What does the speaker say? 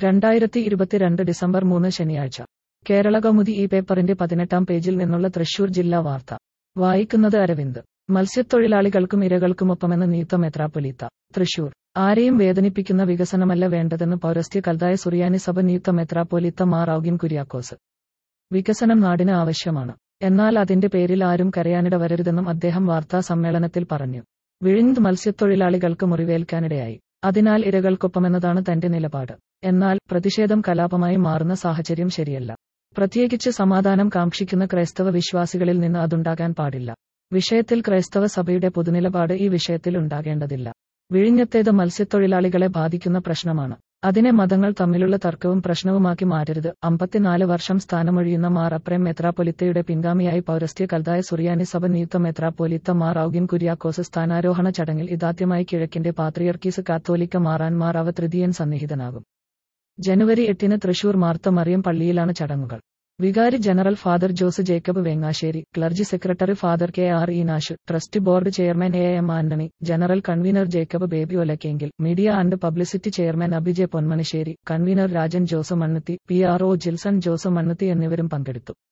രണ്ടായിരത്തി ഇരുപത്തിരണ്ട് ഡിസംബർ മൂന്ന് ശനിയാഴ്ച കേരള കൗമുദി ഈ പേപ്പറിന്റെ പതിനെട്ടാം പേജിൽ നിന്നുള്ള തൃശൂർ ജില്ലാ വാർത്ത വായിക്കുന്നത് അരവിന്ദ് മത്സ്യത്തൊഴിലാളികൾക്കും ഇരകൾക്കുമൊപ്പമെന്ന് നീത്ത മെത്രാപ്പൊലീത്ത തൃശൂർ ആരെയും വേദനിപ്പിക്കുന്ന വികസനമല്ല വേണ്ടതെന്ന് പൗരസ്ത്യ കൽതായ സുറിയാനി സഭ നീത്ത മെത്രാപ്പൊലീത്ത മാർ ഔഗിൻ കുര്യാക്കോസ് വികസനം നാടിന് ആവശ്യമാണ് എന്നാൽ അതിന്റെ പേരിൽ ആരും കരയാനിട വരരുതെന്നും അദ്ദേഹം വാർത്താ സമ്മേളനത്തിൽ പറഞ്ഞു വിഴിഞ്ഞ് മത്സ്യത്തൊഴിലാളികൾക്ക് മുറിവേൽക്കാനിടയായി അതിനാൽ ഇരകൾക്കൊപ്പമെന്നതാണ് തന്റെ നിലപാട് എന്നാൽ പ്രതിഷേധം കലാപമായി മാറുന്ന സാഹചര്യം ശരിയല്ല പ്രത്യേകിച്ച് സമാധാനം കാക്ഷിക്കുന്ന ക്രൈസ്തവ വിശ്വാസികളിൽ നിന്ന് അതുണ്ടാകാൻ പാടില്ല വിഷയത്തിൽ ക്രൈസ്തവ സഭയുടെ പൊതുനിലപാട് ഈ വിഷയത്തിൽ ഉണ്ടാകേണ്ടതില്ല വിഴിഞ്ഞത്തേത് മത്സ്യത്തൊഴിലാളികളെ ബാധിക്കുന്ന പ്രശ്നമാണ് അതിനെ മതങ്ങൾ തമ്മിലുള്ള തർക്കവും പ്രശ്നവുമാക്കി മാറ്റരുത് അമ്പത്തിനാല് വർഷം സ്ഥാനമൊഴിയുന്ന മാർ അപ്രേം മെത്രാപ്പൊലിത്തയുടെ പിൻഗാമിയായി പൗരസ്ത്യ കൽതായ സുറിയാനി സഭ നിയുക്ത മെത്രാപ്പൊലിത്ത മാർ ഔഗിൻ കുര്യാക്കോസ് സ്ഥാനാരോഹണ ചടങ്ങിൽ ഇതാദ്യമായി കിഴക്കിന്റെ പാത്രിയർക്കീസ് കാത്തോലിക്ക മാറാൻ മാർ അവ തൃതീയൻ സന്നിഹിതനാകും ജനുവരി എട്ടിന് തൃശൂർ മാർത്ത മറിയം പള്ളിയിലാണ് ചടങ്ങുകൾ വികാരി general father Jose Jacob Vengassery clergy secretary father K R Enash trust board chairman A M Antony general convener Jacob Baby Olakkengil media and publicity chairman Abhijay Ponmanissery convener Rajan Jose Mannuthy P R O Jilson Jose Mannuthy എന്നിവരും പങ്കെടുത്തു